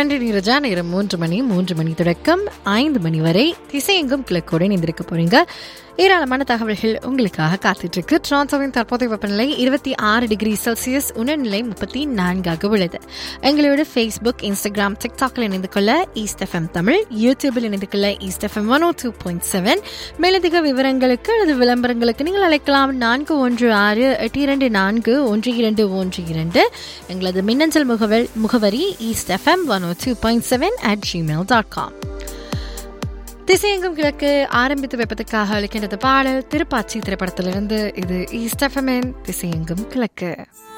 நன்றி நீரஜா நேரம் மூன்று மணி மூன்று மணி தொடக்கம் ஐந்து மணி வரை திசையெங்கும் கிழக்கோடு இணைந்திருக்க போறீங்க ஏராளமான தகவல்கள் உங்களுக்காக காத்துட்டு இருக்கு டொராண்டோவின் தற்போதைய வெப்பநிலை இருபத்தி ஆறு டிகிரி செல்சியஸ் உணர்நிலை முப்பத்தி நான்காக உள்ளது எங்களோட ஃபேஸ்புக் இன்ஸ்டாகிராம் டிக்டாக்ல இணைந்து கொள்ள ஈஸ்ட் எஃப்எம் தமிழ் யூடியூபில் இணைந்து கொள்ள east FM one O two point seven மேலதிக விவரங்களுக்கு அல்லது விளம்பரங்களுக்கு நீங்கள் அழைக்கலாம் நான்கு ஒன்று ஆறு எட்டு இரண்டு நான்கு ஒன்று இரண்டு ஒன்று இரண்டு எங்களது மின்னஞ்சல் முகவல் முகவரி east FM one O two point seven at Gmail dot com திசையெங்கும் கிழக்கு ஆரம்பித்து வைப்பதற்காக அளிக்கின்றது பாடல் திருப்பாச்சி திரைப்படத்திலிருந்து இது ஈஸ்ட் எஃப்எம்என் திசையெங்கும் கிழக்கு